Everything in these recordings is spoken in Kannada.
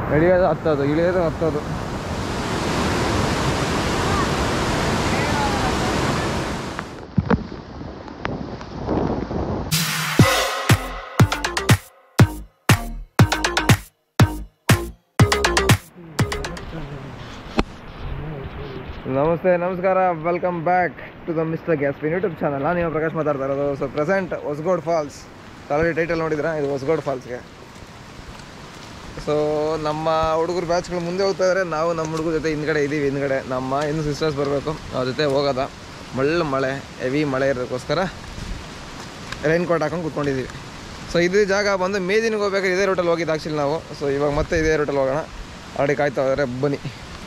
ಇಳಿಯೋದು ಹತ್ತೋದು ಇಳಿಯೋದು ಹತ್ತೋದು ನಮಸ್ತೆ ನಮಸ್ಕಾರ welcome back to the mister gas pin YouTube channel ನಾನು ನೀವು ಪ್ರಕಾಶ್ ಮಾತಾಡ್ತಾ ಇರೋದು so present Hosagodu falls already title ನೋಡಿದ್ರಾ ಇದು ಹೊಸಗೋಡ್ ಫಾಲ್ಸ್ಗೆ ಸೊ ನಮ್ಮ ಹುಡುಗರು ಬ್ಯಾಚ್ಗಳು ಮುಂದೆ ಹೋಗ್ತಾ ಇದ್ದಾರೆ ನಾವು ನಮ್ಮ ಹುಡುಗರ ಜೊತೆ ಹಿಂದ್ಗಡೆ ಇದ್ದೀವಿ ಹಿಂದ್ಗಡೆ ನಮ್ಮ ಇನ್ನು ಸಿಸ್ಟರ್ಸ್ ಬರಬೇಕು ಅವ್ರ ಜೊತೆ ಹೋಗೋದ ಮಳ್ಳ ಮಳೆ ಹೆವಿ ಮಳೆ ಇರೋದಕ್ಕೋಸ್ಕರ ರೈನ್ ಕೋಟ್ ಹಾಕೊಂಡು ಕೂತ್ಕೊಂಡಿದ್ದೀವಿ ಸೊ ಇದೇ ಜಾಗ ಬಂದು ಮೇದಿನಿಗೆ ಹೋಗ್ಬೇಕಾದ್ರೆ ಇದೇ ರೂಟಲ್ಲಿ ಹೋಗಿದ್ದು ಆ್ಯಕ್ಚುಲಿ ನಾವು ಸೊ ಇವಾಗ ಮತ್ತೆ ಇದೇ ರೂಟಲ್ಲಿ ಹೋಗೋಣ ಆಲ್ರೆಡಿ ಕಾಯ್ತಾ ಇದ್ದಾರೆ ಬನ್ನಿ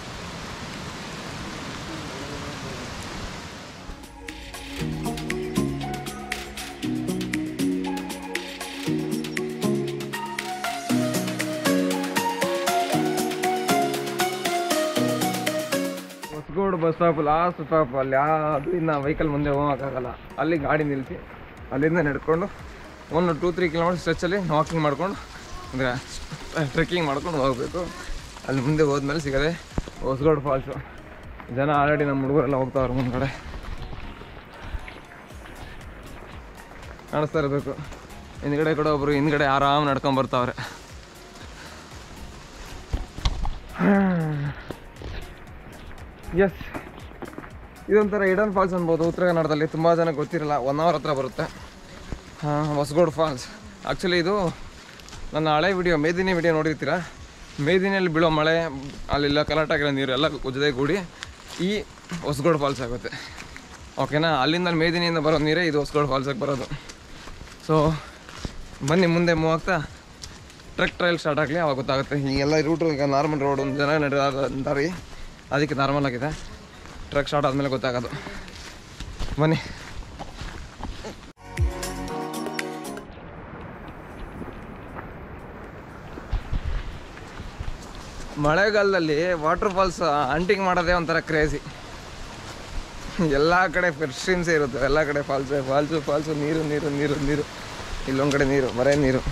Hosagodu bus stop last stop ಅಲ್ಲಿ ಯಾವುದು ಇನ್ನು ವೆಹಿಕಲ್ ಮುಂದೆ ಹೋಗೋಕ್ಕಾಗಲ್ಲ ಅಲ್ಲಿ ಗಾಡಿ ನಿಲ್ಲಿಸಿ ಅಲ್ಲಿಂದ ನಡ್ಕೊಂಡು ಒಂದು ಟೂ ತ್ರೀ ಕಿಲೋಮೀಟರ್ ಸ್ಟ್ರೆಚ್ಚಲ್ಲಿ ವಾಕಿಂಗ್ ಮಾಡ್ಕೊಂಡು ಅಂದರೆ ಟ್ರೆಕ್ಕಿಂಗ್ ಮಾಡ್ಕೊಂಡು ಹೋಗಬೇಕು ಅಲ್ಲಿ ಮುಂದೆ ಹೋದ್ಮೇಲೆ ಸಿಗದೆ ಹೊಸಗೋಡು ಫಾಲ್ಸು ಜನ ಆಲ್ರೆಡಿ ನಮ್ಮ ಹುಡುಗರೆಲ್ಲ ಹೋಗ್ತಾವ್ರೆ ಮುಂದ್ಗಡೆ ಕಾಣಿಸ್ತಾ ಇರಬೇಕು ಹಿಂದ್ಗಡೆ ಕೂಡ ಒಬ್ರು ಹಿಂದ್ಗಡೆ ಆರಾಮ್ ನಡ್ಕೊಂಡ್ ಬರ್ತಾವ್ರೆ ಎಸ್ ಇದೊಂಥರ ಇಡನ್ ಫಾಲ್ಸ್ ಅನ್ಬೋದು ಉತ್ತರ ಕನ್ನಡದಲ್ಲಿ ತುಂಬ ಜನಕ್ಕೆ ಗೊತ್ತಿರಲ್ಲ ಒನ್ ಅವರ್ ಹತ್ರ ಬರುತ್ತೆ ಹಾಂ ಹೊಸಗೋಡು ಫಾಲ್ಸ್ ಆ್ಯಕ್ಚುಲಿ ಇದು ನನ್ನ ಹಳೆ ವಿಡಿಯೋ ಮೇದಿನಿ ವಿಡಿಯೋ ನೋಡಿರ್ತೀರ ಮೇದಿನಿಯಲ್ಲಿ ಬೀಳೋ ಮಳೆ ಅಲ್ಲೆಲ್ಲ ಕಲಾಟ ಆಗಿರೋ ನೀರು ಎಲ್ಲ ಜೊತೆ ಕೂಡಿ ಈ ಹೊಸಗೋಡು ಫಾಲ್ಸ್ ಆಗುತ್ತೆ ಓಕೆನಾ ಅಲ್ಲಿಂದ ಮೇದಿನಿಯಿಂದ ಬರೋ ನೀರೇ ಇದು ಹೊಸಗೋಡು ಫಾಲ್ಸಿಗೆ ಬರೋದು ಸೊ ಬನ್ನಿ ಮುಂದೆ ಮೂವ್ ಆಗ್ತಾ ಟ್ರಕ್ ಟ್ರಯಲ್ ಸ್ಟಾರ್ಟ್ ಆಗಲಿ ಅವಾಗ ಗೊತ್ತಾಗುತ್ತೆ ಈಗೆಲ್ಲ ರೂಟು ಈಗ ನಾರ್ಮಲ್ ರೋಡ್ ಒಂದು ಜನ ನಡೆದ ದಾರಿ ಅದಕ್ಕೆ ನಾರ್ಮಲ್ ಆಗಿದೆ ಟ್ರಕ್ ಸ್ಟಾರ್ಟ್ ಆದಮೇಲೆ ಗೊತ್ತಾಗೋದು ಬನ್ನಿ ಮಳೆಗಾಲದಲ್ಲಿ ವಾಟರ್ ಫಾಲ್ಸ್ ಹಂಟಿಂಗ್ ಮಾಡೋದೇ ಒಂಥರ ಕ್ರೇಜಿ ಎಲ್ಲ ಕಡೆ ಸ್ಟ್ರೀಮ್ಸೇ ಇರುತ್ತೆ ಎಲ್ಲ ಕಡೆ ಫಾಲ್ಸು ಫಾಲ್ಸು ಫಾಲ್ಸು ನೀರು ನೀರು ನೀರು ನೀರು ಇಲ್ಲೊಂದು ಕಡೆ ನೀರು ಬರೇ ನೀರು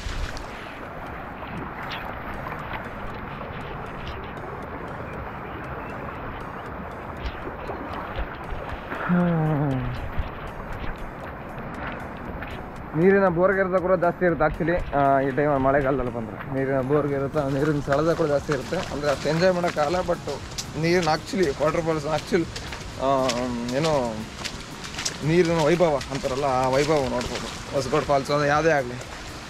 ನೀರಿನ ಬೋರ್ಗೆರದ ಕೂಡ ಜಾಸ್ತಿ ಇರುತ್ತೆ ಆ್ಯಕ್ಚುಲಿ ಈ ಟೈಮ್ ಮಳೆಗಾಲದಲ್ಲಿ ಬಂದರೆ ನೀರಿನ ಬೋರ್ಗೆ ಇರುತ್ತೆ ನೀರಿನ ಸೆಳೆದ ಕೂಡ ಜಾಸ್ತಿ ಇರುತ್ತೆ ಅಂದರೆ ಅಷ್ಟು ಎಂಜಾಯ್ ಮಾಡೋಕ್ಕಾಗಲ್ಲ ಬಟ್ ನೀರಿನ ಆ್ಯಕ್ಚುಲಿ ವಾಟರ್ ಫಾಲ್ಸ್ ಆ್ಯಕ್ಚುಲಿ ಏನೋ ನೀರಿನ ವೈಭವ ಅಂತಾರಲ್ಲ ಆ ವೈಭವ ನೋಡ್ಬೋದು ಹೊಸಗೋಡ್ ಫಾಲ್ಸ್ ಅದು ಯಾವುದೇ ಆಗಲಿ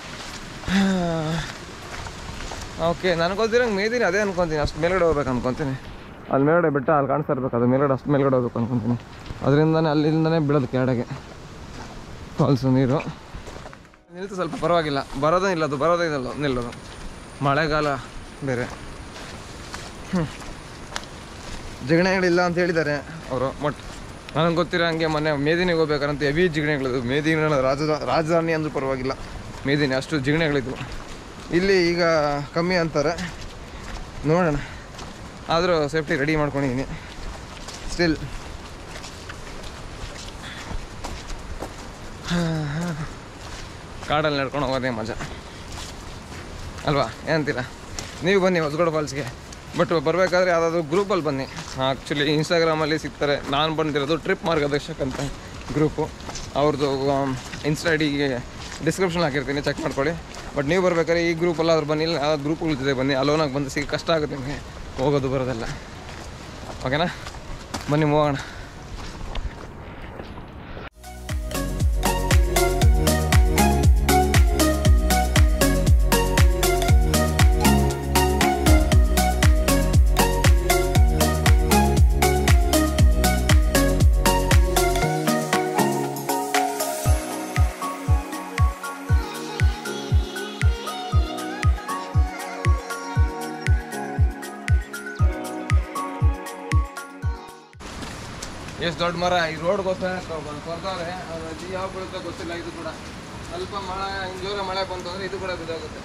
ಓಕೆ ನನಗೆ ಗೊತ್ತಿರಂಗೆ ಮೇದಿನಿ ಅದೇ ಅನ್ಕೊತೀನಿ ಅಷ್ಟು ಮೇಲ್ಗಡೆ ಹೋಗ್ಬೇಕು ಅನ್ಕೊತೀನಿ ಅಲ್ಲಿ ಮೇಲ್ಗಡೆ ಬೆಟ್ಟ ಅಲ್ಲಿ ಕಾಣಿಸ್ತಾ ಇರ್ಬೇಕು ಅದು ಮೇಲ್ಗಡೆ ಅಷ್ಟು ಮೇಲ್ಗಡೆ ಹೋಗ್ಬೇಕು ಅನ್ಕೊತೀನಿ ಅದರಿಂದನೇ ಅಲ್ಲಿಂದನೇ ಬೀಳೋದು ಕೆಳಗೆ ಫಾಲ್ಸು ನೀರು ನಿಲ್ತು ಸ್ವಲ್ಪ ಪರವಾಗಿಲ್ಲ ಬರೋದೇ ಇಲ್ಲ ಅದು ಬರೋದೇ ಇಲ್ಲ ನಿಲ್ಲೋದು ಮಳೆಗಾಲ ಬೇರೆ ಹ್ಮ್. ಜಿಗಣೆಗಳಿಲ್ಲ ಅಂತ ಹೇಳಿದ್ದಾರೆ ಅವರು ಬಟ್ ನನಗೆ ಗೊತ್ತಿರೋ ಹಂಗೆ ಮೊನ್ನೆ ಮೇದಿನಿಗೆ ಹೋಗ್ಬೇಕಾರಂತ ಹೆವಿ ಜಿಗಣೆಗಳಿದ್ವು ಮೇದಿನ ರಾಜ ರಾಜಧಾನಿ ಅಂದ್ರೂ ಪರವಾಗಿಲ್ಲ ಮೇದಿನಿ ಅಷ್ಟು ಜಿಗಣೆಗಳಿದ್ವು ಇಲ್ಲಿ ಈಗ ಕಮ್ಮಿ ಅಂತಾರೆ ನೋಡೋಣ ಆದರೂ ಸೇಫ್ಟಿ ರೆಡಿ ಮಾಡ್ಕೊಂಡಿದ್ದೀನಿ ಸ್ಟಿಲ್ ಕಾಡಲ್ಲಿ ನಡ್ಕೊಂಡು ಹೋಗೋದೇ ಮಜಾ ಅಲ್ವಾ ಏನಂತೀರ ನೀವು ಬನ್ನಿ ಹೊಸಗೋಡು ಫಾಲ್ಸ್ಗೆ ಬಟ್ ಬರಬೇಕಾದ್ರೆ ಯಾವುದಾದ್ರು ಗ್ರೂಪಲ್ಲಿ ಬನ್ನಿ ಆ್ಯಕ್ಚುಲಿ ಇನ್ಸ್ಟಾಗ್ರಾಮಲ್ಲಿ ಸಿಗ್ತಾರೆ ನಾನು ಬಂದಿರೋದು ಟ್ರಿಪ್ ಮಾರ್ಗದರ್ಶಕ್ ಅಂತ ಗ್ರೂಪು ಅವ್ರದ್ದು ಇನ್ಸ್ಟಾ ಐಡಿಗೆ ಡಿಸ್ಕ್ರಿಪ್ಷನ್ ಹಾಕಿರ್ತೀನಿ ಚೆಕ್ ಮಾಡ್ಕೊಳ್ಳಿ ಬಟ್ ನೀವು ಬರ್ಬೇಕಾದ್ರೆ ಈ ಗ್ರೂಪಲ್ಲಾದ್ರೂ ಬನ್ನಿ ಇಲ್ಲ ಯಾವ ಗ್ರೂಪ್ಗಳ ಜೊತೆ ಬನ್ನಿ ಅಲೋನಾಗಿ ಬಂದು ಸಿಗ ಕಷ್ಟ ಆಗುತ್ತೆ ನಿಮಗೆ ಹೋಗೋದು ಬರೋದೆಲ್ಲ ಓಕೆನಾ ಬನ್ನಿ ಹೋಗೋಣ ಎಷ್ಟು ದೊಡ್ಡ ಮರ ಈ ರೋಡ್ಗೋಸ್ಕರ ಕೊಡ್ತಾರೆ ಅದು ಯಾವ ಬೀಳುತ್ತೋ ಗೊತ್ತಿಲ್ಲ ಇದು ಕೂಡ ಸ್ವಲ್ಪ ಮಳೆ ಹಿಂಗ್ ಜೋರ ಮಳೆ ಬಂತು ಅಂದ್ರೆ ಇದು ಕೂಡ ಬಿದ್ದೋಗುತ್ತೆ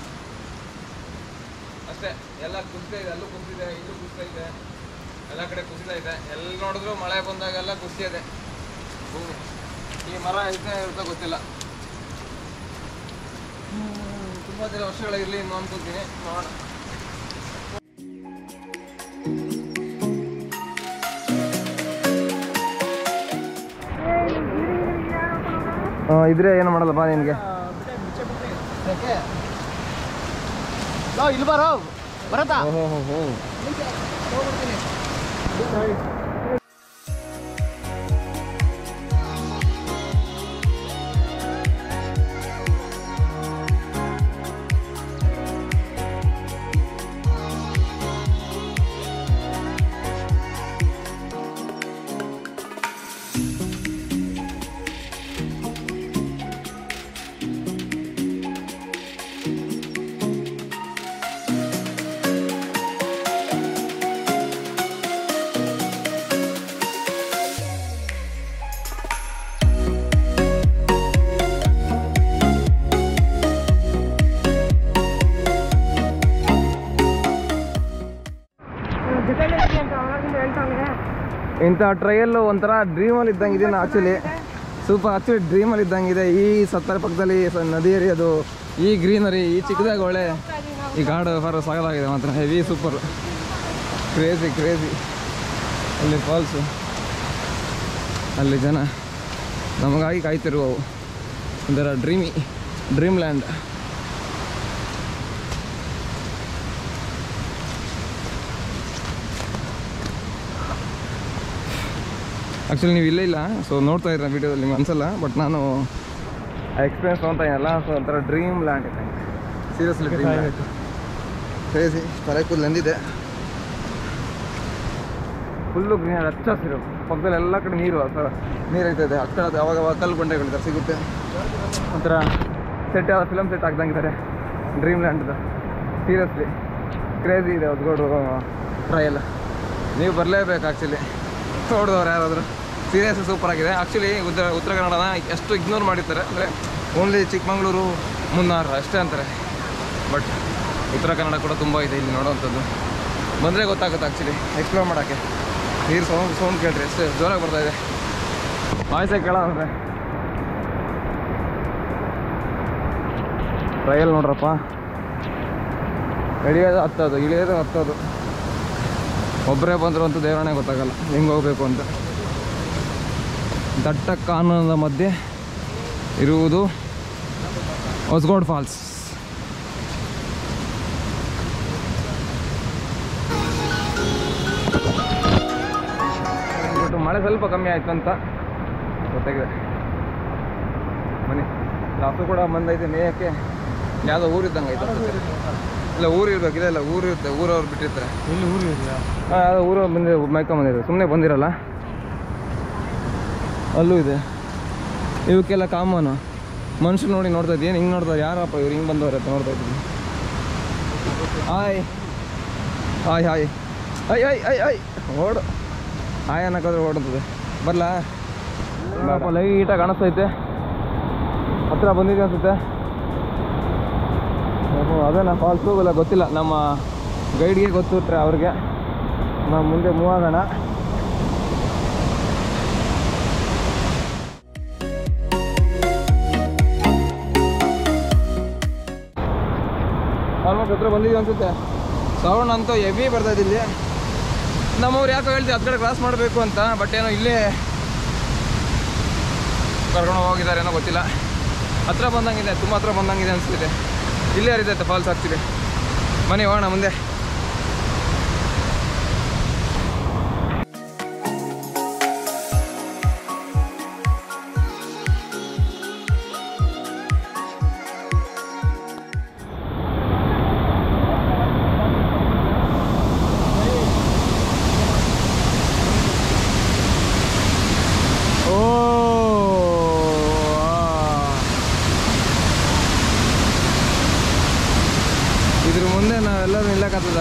ಅಷ್ಟೇ ಎಲ್ಲ ಕುಸಿತಾ ಇದೆ ಅಲ್ಲೂ ಕುಸಿದೆ ಇಲ್ಲೂ ಕುಸಿತಾ ಇದೆ ಎಲ್ಲ ಕಡೆ ಕುಸಿತಾ ಇದೆ ಎಲ್ಲಿ ನೋಡಿದ್ರು ಮಳೆ ಬಂದಾಗೆಲ್ಲ ಕುಸಿಯದೆ ಭೂಮಿ ಈ ಮರ ಇದೇ ಇರುತ್ತೋ ಗೊತ್ತಿಲ್ಲ ಹ್ಮ್, ತುಂಬಾ ದಿನ ವರ್ಷಗಳಿರಲಿ ಇನ್ನು ಅನ್ಕೊಂತೀನಿ ನೋಡೋಣ ಆ, ಇದ್ರೆ ಏನು ಮಾಡಲ್ಲ ಬಾ ನಿನಗೆ ಇಲ್ಲಿ ಬರೋ ಬರತ್ತಾ ಓಹೋ ಹೋ ಹೋ ಇಂಥ ಟ್ರಯಲ್ ಒಂಥರ ಡ್ರೀಮಲ್ಲಿ ಇದ್ದಂಗೆ ಇದೆ ಆ್ಯಕ್ಚುಲಿ ಸೂಪರ್ ಆ್ಯಕ್ಚುಲಿ ಡ್ರೀಮಲ್ಲಿ ಇದ್ದಂಗೆ ಇದೆ ಈ ಸತ್ತರ ಪಕ್ಕದಲ್ಲಿ ಸ- ನದಿ ಅದು ಈ ಗ್ರೀನರಿ ಈ ಚಿಕ್ಕದಾಗ ಒಳ್ಳೆ ಈ ಗಾಡು ಫಾರ್ ಸಾಗಲಾಗಿದೆ ಮಾತ್ರ ಹೆವಿ ಸೂಪರ್ ಕ್ರೇಜಿ ಕ್ರೇಜಿ ಅಲ್ಲಿ ಫಾಲ್ಸು ಅಲ್ಲಿ ಜನ ನಮಗಾಗಿ ಕಾಯ್ತಿರುವವು ಒಂಥರ ಡ್ರೀಮಿ ಡ್ರೀಮ್ ಲ್ಯಾಂಡ್ ಆ್ಯಕ್ಚುಲಿ ನೀವು ಇಲ್ಲೇ ಇಲ್ಲ ಸೊ ನೋಡ್ತಾ ಇದ್ರೆ ವೀಡಿಯೋದಲ್ಲಿ ನಿಮ್ಗೆ ಅನ್ಸಲ್ಲ ಬಟ್ ನಾನು ಆ ಎಕ್ಸ್ಪೀರಿಯನ್ಸ್ ತೊಗೊತಾ ಇದ್ದಲ್ಲ ಸೊ ಒಂಥರ ಡ್ರೀಮ್ ಲ್ಯಾಂಡ್ ಇದೆ ಸೀರಿಯಸ್ಲಿ ಡ್ರೀಮ್ ಲ್ಯಾಂಡ್ ಕ್ರೇಜಿ ತಲೆ ಕೂದಲು ಎಂದಿದೆ ಫುಲ್ಲು ಗ್ರೀನ್ ಹಚ್ಚ ಹಸಿರು ಪಕ್ಕದಲ್ಲಿ ಎಲ್ಲ ಕಡೆ ನೀರು ಅಥವಾ ನೀರು ಐತದೆ ಆ ಕಡೆ ಅವಾಗ ಅವಾಗ ಕಲ್ಲು ಬಂಡೆಗಳಿದ್ದಾರೆ ಸಿಗುತ್ತೆ ಒಂಥರ ಸೆಟ್ ಯಾವ ಫಿಲಮ್ ಸೆಟ್ ಆಗ್ದಂಗಿದ್ದಾರೆ ಡ್ರೀಮ್ ಲ್ಯಾಂಡ್ದು ಸೀರಿಯಸ್ಲಿ ಕ್ರೇಜಿ ಇದೆ ಹೊಸಗೋಡು ಟ್ರಯಲ್ ನೀವು ಬರಲೇಬೇಕು ಆ್ಯಕ್ಚುಲಿ ನೋಡಿದವ್ರು ಯಾರಾದರೂ ಸೀರಿಯಸ್ ಸೂಪರ್ ಆಗಿದೆ ಆ್ಯಕ್ಚುಲಿ ಉತ್ತರ ಉತ್ತರ ಕನ್ನಡನ ಎಷ್ಟು ಇಗ್ನೋರ್ ಮಾಡಿರ್ತಾರೆ ಅಂದರೆ ಓನ್ಲಿ ಚಿಕ್ಕಮಗಳೂರು ಮುನ್ನಾರ್ ಅಷ್ಟೇ ಅಂತಾರೆ ಬಟ್ ಉತ್ತರ ಕನ್ನಡ ಕೂಡ ತುಂಬ ಇದೆ ಇಲ್ಲಿ ನೋಡೋವಂಥದ್ದು ಬಂದರೆ ಗೊತ್ತಾಗುತ್ತೆ ಆ್ಯಕ್ಚುಲಿ ಎಕ್ಸ್ಪ್ಲೋರ್ ಮಾಡೋಕ್ಕೆ ನೀರು ಸೌಂಡ್ ಸೌಂಡ್ ಕೇಳ್ರಿ ಎಷ್ಟು ಜೋರಾಗಿ ಬರ್ತಾ ಇದೆ ವಾಯ್ಸೇ ಕೇಳೋದ್ರೆ ಟ್ರಯಲ್ ನೋಡ್ರಪ್ಪ ಇಳಿಯೋದು ಹತ್ತೋದು ಇಳಿಯೋದು ಹತ್ತೋದು ಒಬ್ಬರೇ ಬಂದರು ಅಂತೂ ದೇವರೇ ಗೊತ್ತಾಗಲ್ಲ ಹೆಂಗೆ ಹೋಗಬೇಕು ಅಂತ ದಟ್ಟ ಕಾನೂನದ ಮಧ್ಯೆ ಇರುವುದು ಹೊಸಗೋಡ್ ಫಾಲ್ಸ್ ಇವತ್ತು ಮಳೆ ಸ್ವಲ್ಪ ಕಮ್ಮಿ ಆಯ್ತು ಅಂತ ಗೊತ್ತಾಗಿದೆ ಬನ್ನಿ ಹಸು ಕೂಡ ಬಂದೈತೆ ಮೇಯಕ್ಕೆ ಯಾವುದೋ ಊರಿದ್ದಂಗೆ ಐತೆ ಅನ್ಸುತ್ತೆ. ಇಲ್ಲ ಊರು ಇರ್ಬೇಕು ಇಲ್ಲ ಇಲ್ಲ ಊರು ಇರುತ್ತೆ ಊರವ್ರು ಬಿಟ್ಟಿರ್ತಾರೆ ಇಲ್ಲಿ ಊರು ಇದೆಯಾ ಹಾಂ ಯಾವುದೋ ಊರು ಬಂದಿದೆ ಮೈಕೊಂಡ್ ಬಂದಿದೆ ಸುಮ್ಮನೆ ಬಂದಿರಲ್ಲ ಅಲ್ಲೂ ಇದೆ ಇವಕ್ಕೆಲ್ಲ ಕಾಮನು ಮನುಷ್ಯರು ನೋಡಿ ನೋಡ್ತಾ ಇದ್ದೀನಿ ಹಿಂಗೆ ನೋಡ್ತಾರೆ ಯಾರಪ್ಪ ಇವ್ರು ಹಿಂಗೆ ಬಂದವ್ರೆ ಅಂತ ನೋಡ್ತಾ ಇದ್ದೀನಿ ಹಾಯ್ ಹಾಯ್ ಹಾಯ್ ಐ ಐ ಐ ಐ ಓಡು ಹಾಯ್ ಅನ್ನಕ್ಕಾದ್ರೆ ಓಡುತ್ತದೆ ಬರಲಾ ಲೈಟಾಗಿ ಕಾಣಿಸ್ತೈತೆ ಹತ್ರ ಬಂದಿದೆ ಅನ್ಸುತ್ತೆ ಓಹೋ, ಅದೇನಾ ಫಾಲ್ಸು ಇಲ್ಲ ಗೊತ್ತಿಲ್ಲ ನಮ್ಮ ಗೈಡ್ಗೆ ಗೊತ್ತಿಟ್ರೆ ಅವ್ರಿಗೆ ನಾವು ಮುಂದೆ ಮೂವ್ ಆಗೋಣ ಆಲ್ಮೋಸ್ಟ್ ಹತ್ರ ಬಂದಿದ್ದೀವಿ ಅನ್ಸುತ್ತೆ ಸೌಂಡ್ ಅಂತೂ ಹೆವಿ ಬರ್ತಾ ಇದೆ ಇಲ್ಲಿ ನಮ್ಮವ್ರು ಯಾಕೋ ಹೇಳ್ತೀವಿ ಹತ್ತು ಕಡೆ ಕ್ರಾಸ್ ಮಾಡಬೇಕು ಅಂತ ಬಟ್ ಏನೋ ಇಲ್ಲೇ ಕರ್ಕೊಂಡು ಹೋಗಿದ್ದಾರೆ ಏನೋ ಗೊತ್ತಿಲ್ಲ ಹತ್ರ ಬಂದಂಗಿದೆ ತುಂಬ ಹತ್ರ ಬಂದಂಗಿದೆ ಅನಿಸ್ತಿದೆ ಇಲ್ಲೇ ಹರಿದೈತೆ ಫಾಲ್ಸ್ ಆಗ್ತಿದೆ ಮನೆ ಹೋಗೋಣ ಮುಂದೆ ಓ ಇದ್ರ ಮುಂದೆ ನಾವೆಲ್ಲರೂ ನಿಲ್ಲಕತ್ತದ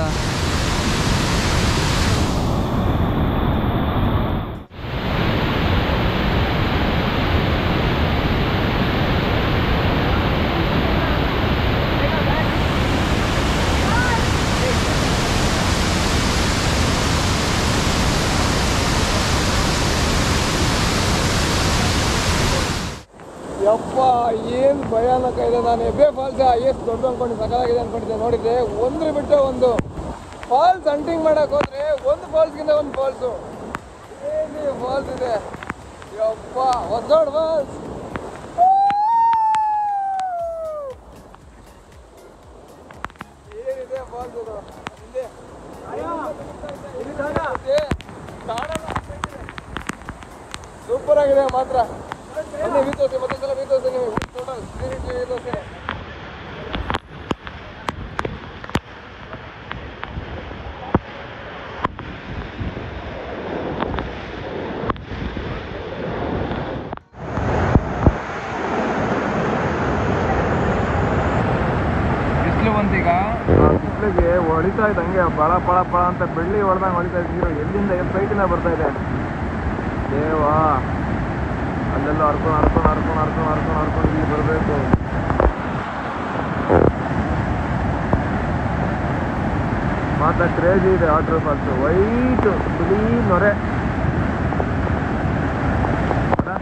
ಯಪ್ಪ ಏನು ಭಯಾನಕ ಇದೆ ನಾನು ಎಬ್ಬೆ ಫಾಲ್ಸ್ ಎಷ್ಟು ದೊಡ್ಡ ಅನ್ಕೊಂಡು ಸಕಾಲಾಗಿದೆ ಅನ್ಕೊಂಡಿದ್ದೆ ನೋಡಿದ್ರೆ ಒಂದ್ರ ಬಿಟ್ಟು ಒಂದು ಫಾಲ್ಸ್ ಹಂಟಿಂಗ್ ಮಾಡಕ್ ಹೋದ್ರೆ ಒಂದು ಫಾಲ್ಸ್ಗಿಂತ ಒಂದು ಫಾಲ್ಸು ಏನು ಫಾಲ್ಸ್ ಇದೆ ಯಪ್ಪ ಹೊಸೋಡ್ ಫಾಲ್ಸ್ ಸೂಪರ್ ಆಗಿದೆ ಮಾತ್ರ ಬನ್ನಿ ವೀ ತೋರಿಸಿ ಮತ್ತೊಂದ್ಸಲ ವೀ ತೋರಿಸಿ ನೀವು ಟೋಟಲ್ ವೀ ತೋರಿಸಿ ಬಿಸಿಲು ಬಂತೀಗ ಬಿಸಿಲಿಗೆ ಹೊಡಿತಾ ಇದೆ ಹಂಗೆ ಬಳ ಪಳ ಪಳ ಅಂತ ಬೆಳ್ಳಿ ಹೊಡೆದಂಗೆ ಹೊಡಿತಾ ಇದ್ದೀರೋ ಎಲ್ಲಿಂದ ಫ್ಲೈಟಿನ ಬರ್ತಾ ಇದೆ ದೇವಾ ಅಲ್ಲೆಲ್ಲ ಹರ್ಕೊಂಡು ಹರ್ಕೊಂಡು ಹರ್ಕೊಂಡು ಹರ್ಕೊಂಡು ಹರ್ಕೊಂಡು ಹರ್ಕೊಂಡು ಇಲ್ಲಿ ಬರಬೇಕು ಮಾತ್ರ ಕ್ರೇಜಿ ಇದೆ ವಾಟರ್ ಫಾಲ್ಸ್ ವೈಟ್ ಬಿಳಿ ನೊರೆ ಅಲ್ಲ?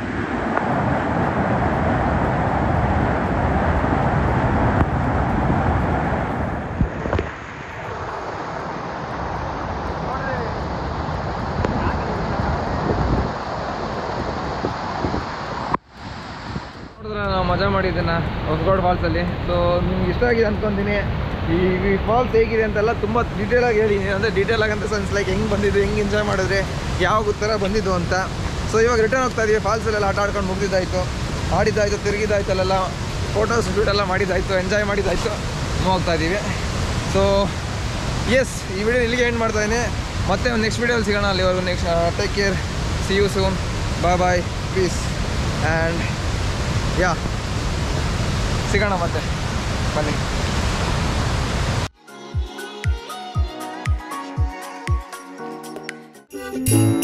ನೋಡಿದ್ರೆ ನಾವು ಮಜಾ ಮಾಡಿದ್ದನ್ನ ಹೊಸಗೋಡ್ ಫಾಲ್ಸಲ್ಲಿ ಸೊ ನಿಮ್ಗೆ ಇಷ್ಟ ಆಗಿದೆ ಅನ್ಕೊಂತೀನಿ ಈ ಈ ಫಾಲ್ಸ್ ಹೇಗಿದೆ ಅಂತೆಲ್ಲ ತುಂಬ ಡೀಟೇಲಾಗಿ ಹೇಳಿ ಅಂದರೆ ಡೀಟೇಲ್ ಆಗಿ ಅಂತ ಸೆನ್ಸ್ ಲೈಕ್ ಹೆಂಗೆ ಬಂದಿದ್ದು ಹೆಂಗೆ ಎಂಜಾಯ್ ಮಾಡಿದ್ರೆ ಯಾವ ಥರ ಬಂದಿದ್ದು ಅಂತ ಸೊ ಇವಾಗ ರಿಟರ್ನ್ ಹೋಗ್ತಾ ಇದೀವಿ ಫಾಲ್ಸಲ್ಲೆಲ್ಲ ಆಟ ಆಡ್ಕೊಂಡು ಮುಗಿದಿದ್ದಾಯಿತು ಆಡಿದ್ದಾಯಿತು ತಿರುಗಿದ್ದಾಯ್ತು ಅಲ್ಲೆಲ್ಲ ಫೋಟೋಸ್ ಶೂಟ್ ಎಲ್ಲ ಮಾಡಿದ್ದಾಯಿತು ಎಂಜಾಯ್ ಮಾಡಿದ್ದಾಯಿತು ಹೋಗ್ತಾ ಇದ್ದೀವಿ ಸೊ ಎಸ್ ಈ ವಿಡಿಯೋ ಇಲ್ಲಿಗೆ ಎಂಡ್ ಮಾಡ್ತಾ ಇದ್ದೀನಿ ಮತ್ತೆ ನೆಕ್ಸ್ಟ್ ವಿಡಿಯೋಲಿ ಸಿಗೋಣ ಅಲ್ಲಿವರೆಗೂ next take care see you soon bye bye peace and ಯಾ ಸಿಗೋಣ ಮತ್ತೆ ಬನ್ನಿ thank you